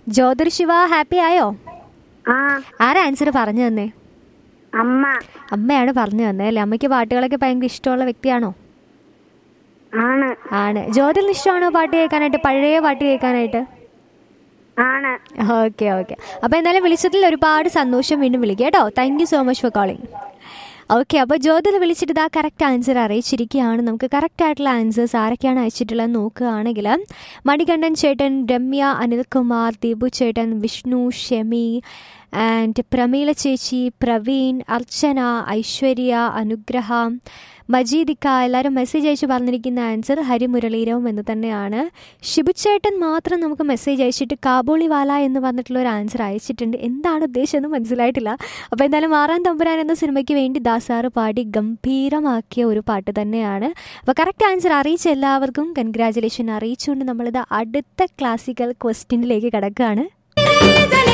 Jyothir Shiva happy ആയോ ആ ആരാ ആൻസർ പറഞ്ഞു തന്നേ അമ്മ അമ്മയാണ് പറഞ്ഞു തന്നേ അല്ലേ അമ്മയ്ക്ക് പാട്ടുകളൊക്കെ ഭയങ്കര ഇഷ്ടമുള്ള വ്യക്തിയാണോ ആണ് ആണ് ജ്യോതിലിന് ഇഷ്ടമാണോ പാട്ട് കേൾക്കാനായിട്ട് പഴയ പാട്ട് കേൾക്കാനായിട്ട് ആണ് ഓക്കെ ഓക്കെ അപ്പോൾ എന്തായാലും വിളിച്ചതിൽ ഒരുപാട് സന്തോഷം വീണ്ടും വിളിക്കുക കേട്ടോ thank you so much for calling okay അപ്പോൾ ജ്യോതിൽ വിളിച്ചിട്ട് ഇതാ കറക്റ്റ് ആൻസർ അറിയിച്ചിരിക്കുകയാണ് നമുക്ക് കറക്റ്റ് ആയിട്ടുള്ള ആൻസേഴ്സ് ആരൊക്കെയാണ് അയച്ചിട്ടുള്ളത് നോക്കുകയാണെങ്കിൽ മണികണ്ഠൻ ചേട്ടൻ രമ്യ അനിൽകുമാർ ദീപു ചേട്ടൻ വിഷ്ണു ഷെമി ആൻഡ് പ്രമീള ചേച്ചി പ്രവീൺ അർച്ചന ഐശ്വര്യ അനുഗ്രഹ മജീദിക്ക എല്ലാവരും മെസ്സേജ് അയച്ച് പറഞ്ഞിരിക്കുന്ന ആൻസർ ഹരിമുരളീരവും എന്ന് തന്നെയാണ് ഷിബുച്ചേട്ടൻ മാത്രം നമുക്ക് മെസ്സേജ് അയച്ചിട്ട് കാബൂളിവാല എന്ന് പറഞ്ഞിട്ടുള്ള ഒരു ആൻസർ അയച്ചിട്ടുണ്ട് എന്താണ് ഉദ്ദേശമെന്ന് മനസ്സിലായിട്ടില്ല അപ്പോൾ എന്തായാലും ആറാം തമ്പുരാൻ എന്ന സിനിമയ്ക്ക് വേണ്ടി ദാസാറ് പാടി ഗംഭീരമാക്കിയ ഒരു പാട്ട് തന്നെയാണ് അപ്പോൾ കറക്റ്റ് ആൻസർ അറിയിച്ച എല്ലാവർക്കും കൺഗ്രാജുലേഷൻ അറിയിച്ചുകൊണ്ട് നമ്മളിത് അടുത്ത ക്ലാസിക്കൽ ക്വസ്റ്റ്യനിലേക്ക് കിടക്കുകയാണ്